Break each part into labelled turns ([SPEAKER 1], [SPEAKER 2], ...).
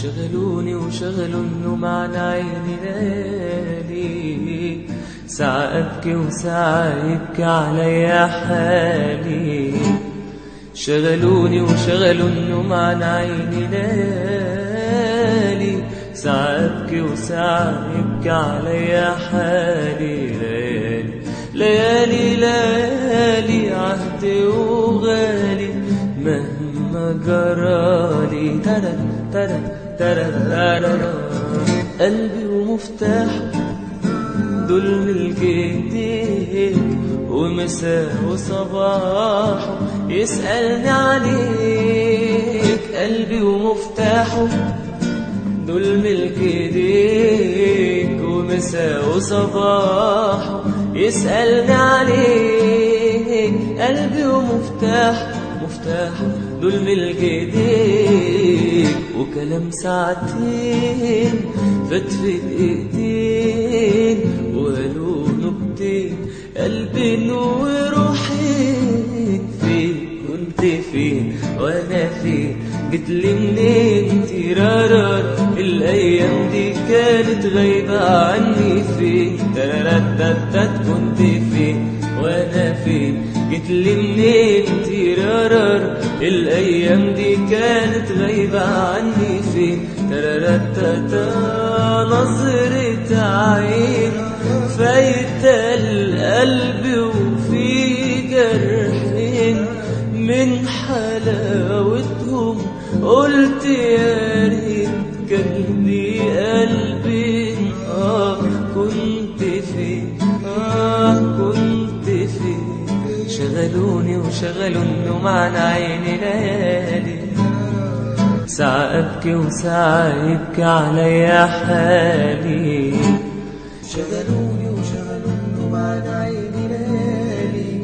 [SPEAKER 1] شغلوني وشغلوا النوم عن عيني ليالي ساعة أبكي وساعة يبكي عليا حالي شغلوني وشغلوا النوم عن عيني ليالي ساعة أبكي وساعة يبكي عليا حالي ليالي ليالي ليالي عهدي وغالي مهما جرالي ترى ترى ترى ترى قلبي ومفتاحه دول ملك ايديك ومساء وصباح يسألني عليك قلبي ومفتاحه دول ملك ايديك ومساء وصباح يسألني عليك قلبي ومفتاح مفتاح دول ملك ايديك وكلام ساعتين فات في دقيقتين وقالوا نكتين قلبي وروحي فين كنت فين وانا فين جيت لي منين تيرارار الايام دي كانت غايبه عني فين ترتتت كنت فين وانا فين جيت لي منين تيرارار الايام دي كانت غايبه عني فين ترتتا نظرة عين فايت القلب وفي جرحين من حلاوتهم قلت يا ريت كان لي قلبي اه كنت فين اه كنت فين شغلوني وشغلوا النوم عن عيني ليالي ساعة أبكي وساعة يبكي عليا حالي
[SPEAKER 2] شغلوني وشغلوا النوم عن عيني ليالي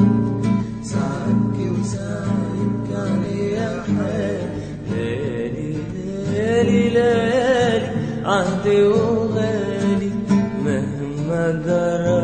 [SPEAKER 2] ساعة أبكي وساعة يبكي عليا حالي
[SPEAKER 1] ليالي ليالي ليالي عهدي وغالي مهما جرى